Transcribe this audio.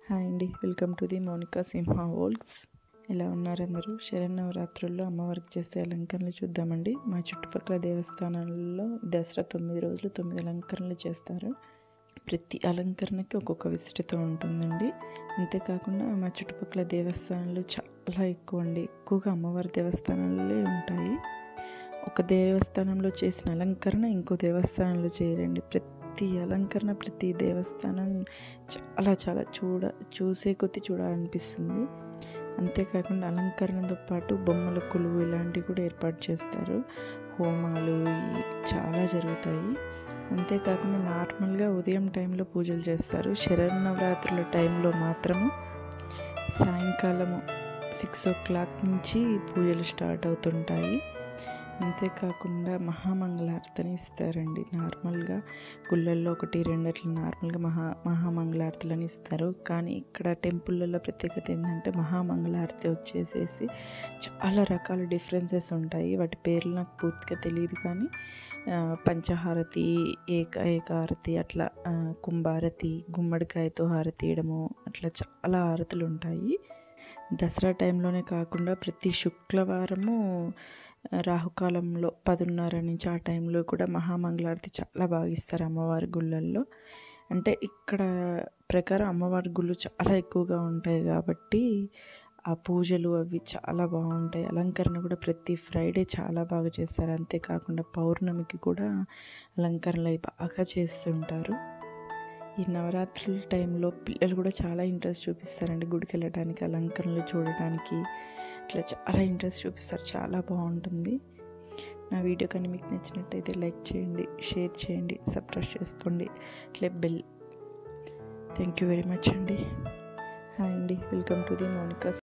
hi అండి welcome to the Monika Simha worlds ఎలా ఉన్నారు అందరూ శరన్నవరాత్రుల్లో అమ్మవారికి చేసే అలంకరణలు చూద్దామండి మా చుట్టుపక్కల దేవస్థానాలలో దసరా తొమ్మిది రోజులు తొమ్మిది అలంకరణలు చేస్తారు ప్రతి అలంకరణకి ఒక్కొక్క విశిష్టత ఉంటుందండి అంతేకాకుండా మా చుట్టుపక్కల దేవస్థానాలు చాలా ఎక్కువ అండి ఎక్కువగా అమ్మవారి దేవస్థానాలే ఉంటాయి ఒక దేవస్థానంలో చేసిన అలంకరణ ఇంకో దేవస్థానంలో చేయరండి ప్రతి అలంకరణ ప్రతి దేవస్థానం చాలా చాలా చూడ చూసే కొద్దీ చూడాలనిపిస్తుంది అంతేకాకుండా అలంకరణతో పాటు బొమ్మల కొలువు ఇలాంటివి కూడా ఏర్పాటు చేస్తారు హోమాలు ఈ చాలా జరుగుతాయి అంతేకాకుండా నార్మల్గా ఉదయం టైంలో పూజలు చేస్తారు శరన్నవరాత్రుల టైంలో మాత్రము సాయంకాలము సిక్స్ ఓ క్లాక్ నుంచి పూజలు స్టార్ట్ అవుతుంటాయి అంతేకాకుండా మహామంగళారతిని ఇస్తారండి నార్మల్గా గుళ్ళల్లో ఒకటి రెండు అట్లా నార్మల్గా మహా మహామంగళారతులని ఇస్తారు కానీ ఇక్కడ టెంపుల్లలో ప్రత్యేకత ఏంటంటే మహామంగళారతి వచ్చేసేసి చాలా రకాల డిఫరెన్సెస్ ఉంటాయి వాటి పేర్లు నాకు పూర్తిగా తెలియదు కానీ పంచహారతి ఏక ఏకారతి అట్లా కుంభారతి గుమ్మడికాయతో హారతి ఇవ్వడము అట్లా చాలా హారతులు ఉంటాయి దసరా టైంలోనే కాకుండా ప్రతి శుక్రవారము రాహుకాలంలో పదున్నర నుంచి ఆ టైంలో కూడా మహామంగళారతి చాలా బాగా ఇస్తారు అమ్మవారి గుళ్ళల్లో అంటే ఇక్కడ ప్రకారం అమ్మవారి గుళ్ళు చాలా ఎక్కువగా ఉంటాయి కాబట్టి ఆ పూజలు అవి చాలా బాగుంటాయి అలంకరణ కూడా ప్రతి ఫ్రైడే చాలా బాగా చేస్తారు అంతేకాకుండా పౌర్ణమికి కూడా అలంకరణలు అవి బాగా చేస్తుంటారు ఈ నవరాత్రుల టైంలో పిల్లలు కూడా చాలా ఇంట్రెస్ట్ చూపిస్తారండి గుడికి వెళ్ళడానికి అలంకరణలు చూడడానికి ఇట్లా చాలా ఇంట్రెస్ట్ చూపిస్తారు చాలా బాగుంటుంది నా వీడియో కానీ మీకు నచ్చినట్టయితే లైక్ చేయండి షేర్ చేయండి సబ్స్క్రైబ్ చేసుకోండి ఇట్లా bell thank you very much అండి హాయ్ అండి వెల్కమ్ టు ది మోనికా